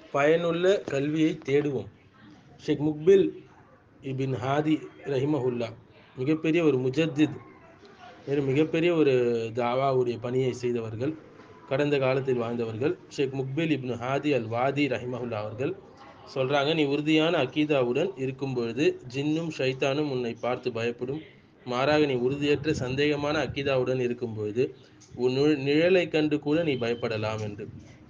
பயனுள்ள கல்வியை தேடுவோம் ஷேக் முக்பில் இபின் ஹாதி ரஹிமஹுல்லா மிகப்பெரிய ஒரு முஜத்தித் மேலும் மிகப்பெரிய ஒரு தாவாவுடைய பணியை செய்தவர்கள் கடந்த காலத்தில் வாழ்ந்தவர்கள் ஷேக் முக்பில் இப்னு ஹாதி அல் வாதி ரஹிமஹுல்லா அவர்கள் சொல்கிறாங்க நீ உறுதியான அக்கீதாவுடன் இருக்கும் பொழுது ஜின்னும் ஷைத்தானும் உன்னை பார்த்து பயப்படும் மாறாக நீ உறுதியற்ற சந்தேகமான அக்கீதாவுடன் இருக்கும் பொழுது உன் நு- நிழலை கண்டு கூட நீ பயப்படலாம் என்று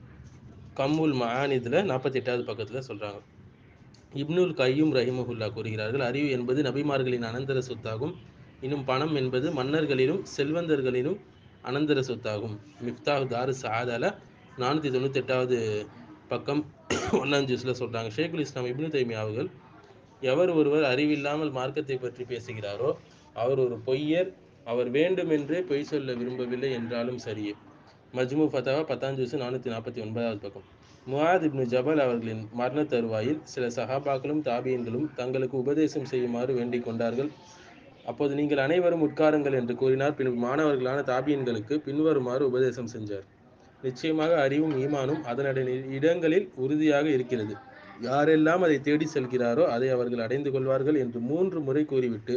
கம்முல் மஹானிதில் நாற்பத்தி எட்டாவது பக்கத்தில் சொல்கிறாங்க இப்னுல் கையும் ரஹிமஹுல்லா கூறுகிறார்கள் அறிவு என்பது நபிமார்களின் அனந்தர சொத்தாகும் இன்னும் பணம் என்பது மன்னர்களிலும் செல்வந்தர்களிலும் அனந்தர சொத்தாகும் மிஃப்தாஹ் தாரு சாதால நானூற்றி தொண்ணூத்தெட்டாவது பக்கம் ஒன்றாம் ஜூஸில் சொல்கிறாங்க ஷேகுல் இஸ்லாம் இப்னு தைமியா அவர்கள் எவர் ஒருவர் அறிவில்லாமல் மார்க்கத்தை பற்றி பேசுகிறாரோ அவர் ஒரு பொய்யர் அவர் வேண்டுமென்றே பொய் சொல்ல விரும்பவில்லை என்றாலும் சரியே மஜ்மு ஃபதாவா பத்தாம் ஜூஸ் நானூற்றி நாற்பத்தி ஒன்பதாவது பக்கம் முஆத் இப்னு ஜபல் அவர்களின் மரண தருவாயில் சில சஹாபாக்களும் தாபியன்களும் தங்களுக்கு உபதேசம் செய்யுமாறு வேண்டிக் கொண்டார்கள் அப்போது நீங்கள் அனைவரும் உட்காருங்கள் என்று கூறினார் பின் மாணவர்களான தாபியன்களுக்கு பின்வருமாறு உபதேசம் செஞ்சார் நிச்சயமாக அறிவும் ஈமானும் அதனுடைய இடங்களில் உறுதியாக இருக்கிறது யாரெல்லாம் அதை தேடி செல்கிறாரோ அதை அவர்கள் அடைந்து கொள்வார்கள் என்று மூன்று முறை கூறிவிட்டு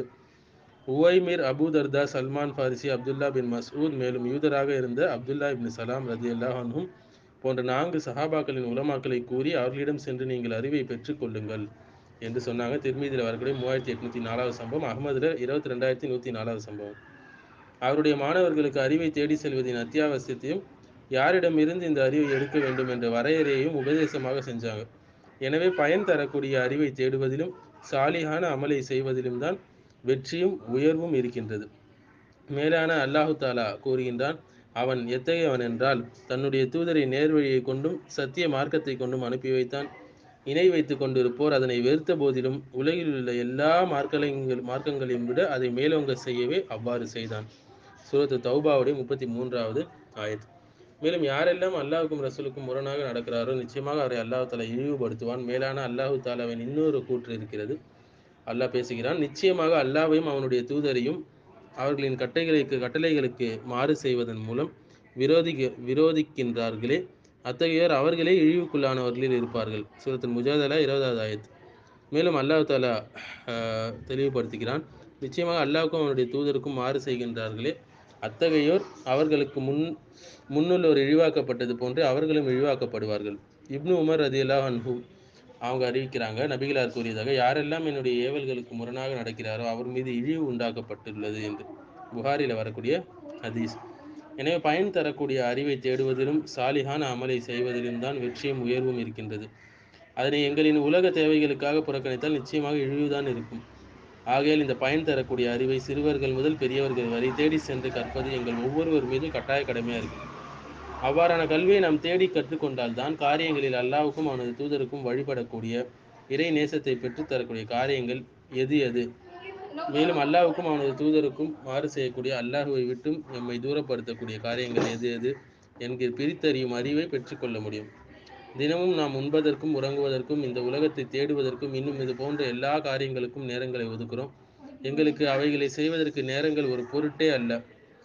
Uwaimir Abu Darda Salman Farisi Abdullah bin Masood மேலும் யூதராக இருந்த அப்துல்லா இப்னு சலாம் ரதி அல்லாஹனும் போன்ற நான்கு சஹாபாக்களின் உலமாக்களை கூறி அவர்களிடம் சென்று நீங்கள் அறிவை பெற்றுக்கொள்ளுங்கள் என்று சொன்னாங்க திருமீதியில் வரக்கூடிய மூவாயிரத்தி எட்நூத்தி நாலாவது சம்பவம் அகமதுல இருபத்தி ரெண்டாயிரத்தி நூற்றி நாலாவது சம்பவம் அவருடைய மாணவர்களுக்கு அறிவை தேடி செல்வதின் அத்தியாவசியத்தையும் யாரிடமிருந்து இந்த அறிவை எடுக்க வேண்டும் என்ற வரையறையையும் உபதேசமாக செஞ்சாங்க எனவே பயன் தரக்கூடிய அறிவை தேடுவதிலும் சாலிகான அமலை செய்வதிலும் தான் வெற்றியும் உயர்வும் இருக்கின்றது மேலான அல்லாஹு தாலா கூறுகின்றான் அவன் எத்தகையவன் என்றால் தன்னுடைய தூதரை நேர்வழியை கொண்டும் சத்திய மார்க்கத்தை கொண்டும் அனுப்பி வைத்தான் இணை வைத்து கொண்டிருப்போர் அதனை வெறுத்த போதிலும் உலகில் உள்ள எல்லா மார்க்கங்கள் மார்க்கங்களையும் விட அதை மேலோங்க செய்யவே அவ்வாறு செய்தான் சூரத்து தௌபாவுடைய முப்பத்தி மூன்றாவது ஆயத் மேலும் யாரெல்லாம் அல்லாஹ்வுக்கும் ரசூலுக்கும் முரணாக நடக்கிறாரோ நிச்சயமாக அவரை அல்லாஹ் தாலா இழிவுபடுத்துவான் மேலான அல்லாஹு தாலாவின் இன்னொரு கூற்று இருக்கிறது அல்லாஹ் பேசுகிறான் நிச்சயமாக அல்லாஹ்வையும் அவனுடைய தூதரையும் அவர்களின் கட்டைகளுக்கு கட்டளைகளுக்கு மாறு செய்வதன் மூலம் விரோதிக்க விரோதிக்கின்றார்களே அத்தகையோர் அவர்களே இழிவுக்குள்ளானவர்களில் இருப்பார்கள் சூரத்துல் முஜாதலா இருபதாவது ஆயத் மேலும் அல்லாஹ் தாலா ஆஹ், தெளிவுபடுத்துகிறான் நிச்சயமாக அல்லாஹ்வுக்கும் அவனுடைய தூதருக்கும் மாறு செய்கின்றார்களே அத்தகையோர் அவர்களுக்கு முன் முன்னுள்ளோர் இழிவாக்கப்பட்டது போன்று அவர்களும் இழிவாக்கப்படுவார்கள் இப்னு உமர் ரதியல்லாஹ் அன்ஹு அவங்க அறிவிக்கிறாங்க நபிகளார் கூறியதாக யாரெல்லாம் என்னுடைய ஏவல்களுக்கு முரணாக நடக்கிறாரோ அவர் மீது இழிவு உண்டாக்கப்பட்டுள்ளது என்று புகாரில் வரக்கூடிய ஹதீஸ் எனவே பயன் தரக்கூடிய அறிவை தேடுவதிலும் சாலிகான அமலை செய்வதிலும் தான் வெற்றியும் உயர்வும் இருக்கின்றது அதனை எங்களின் உலக தேவைகளுக்காக புறக்கணித்தால் நிச்சயமாக இழிவுதான் இருக்கும் ஆகையால் இந்த பயன் தரக்கூடிய அறிவை சிறுவர்கள் முதல் பெரியவர்கள் வரை தேடி சென்று கற்பது எங்கள் ஒவ்வொருவர் மீதும் கட்டாய கடமையாக இருக்கு அவ்வாறான கல்வியை நாம் தேடி கற்றுக்கொண்டால் தான் காரியங்களில் அல்லாவுக்கும் அவனது தூதருக்கும் வழிபடக்கூடிய இறை நேசத்தை பெற்றுத் தரக்கூடிய காரியங்கள் எது எது மேலும் அல்லாஹ்வுக்கும் அவனது தூதருக்கும் மாறு செய்யக்கூடிய அல்லாஹுவை விட்டும் எம்மை தூரப்படுத்தக்கூடிய காரியங்கள் எது எது என்கிற பிரித்தறியும் அறிவை பெற்றுக்கொள்ள முடியும் தினமும் நாம் உண்பதற்கும் உறங்குவதற்கும் இந்த உலகத்தை தேடுவதற்கும் இன்னும் இது போன்ற எல்லா காரியங்களுக்கும் நேரங்களை ஒதுக்குறோம் எங்களுக்கு அவைகளை செய்வதற்கு நேரங்கள் ஒரு பொருட்டே அல்ல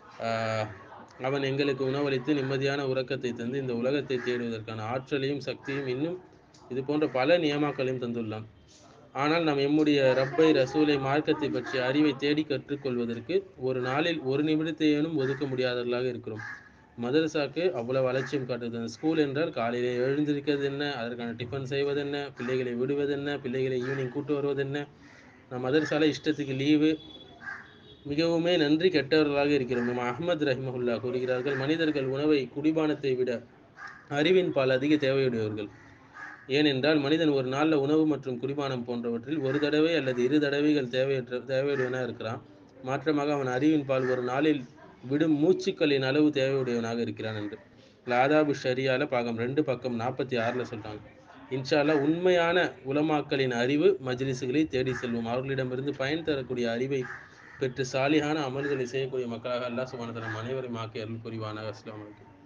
ஆஹ் அவன் எங்களுக்கு உணவளித்து நிம்மதியான உறக்கத்தை தந்து இந்த உலகத்தை தேடுவதற்கான ஆற்றலையும் சக்தியும் இன்னும் இது போன்ற பல நியமாக்களையும் தந்துள்ளான் ஆனால் நாம் எம்முடைய ரப்பை ரசூலை மார்க்கத்தை பற்றிய அறிவை தேடி கற்றுக்கொள்வதற்கு ஒரு நாளில் ஒரு நிமிடத்தையேனும் ஒதுக்க முடியாதவர்களாக இருக்கிறோம் மதரசாக்கு அவ்வளவு அலட்சியம் காட்டுது அந்த ஸ்கூல் என்றால் காலையிலே எழுந்திருக்கிறது என்ன அதற்கான டிஃபன் செய்வது என்ன பிள்ளைகளை விடுவது என்ன பிள்ளைகளை ஈவினிங் கூட்டு வருவது என்ன நான் மதரசால இஷ்டத்துக்கு லீவு மிகவுமே நன்றி கெட்டவர்களாக இருக்கிறோம் நம்ம அஹ்மத் ரஹிமஹுல்லா கூறுகிறார்கள் மனிதர்கள் உணவை குடிபானத்தை விட அறிவின் பால் அதிக தேவையுடையவர்கள் ஏனென்றால் மனிதன் ஒரு நாளில் உணவு மற்றும் குடிபானம் போன்றவற்றில் ஒரு தடவை அல்லது இரு தடவைகள் தேவையற்ற தேவையுடையவனாக இருக்கிறான் மாற்றமாக அவன் அறிவின் பால் ஒரு நாளில் விடும் மூச்சுக்களின் அளவு தேவையுடையவனாக இருக்கிறான் என்று லாதாபு ஷரியால பாகம் ரெண்டு பக்கம் நாற்பத்தி ஆறில் சொல்றாங்க இன்ஷா அல்லாஹ் உண்மையான உலமாக்களின் அறிவு மஜ்லிஸுகளை தேடி செல்வோம் அவர்களிடமிருந்து பயன் தரக்கூடிய அறிவை பெற்று சாலிகான அமல்களை செய்யக்கூடிய மக்களாக அல்லாஹ் சுபான அனைவரும் ஆக்கி அருள் புரிவானாக அஸ்ஸலாமு அலைக்கும்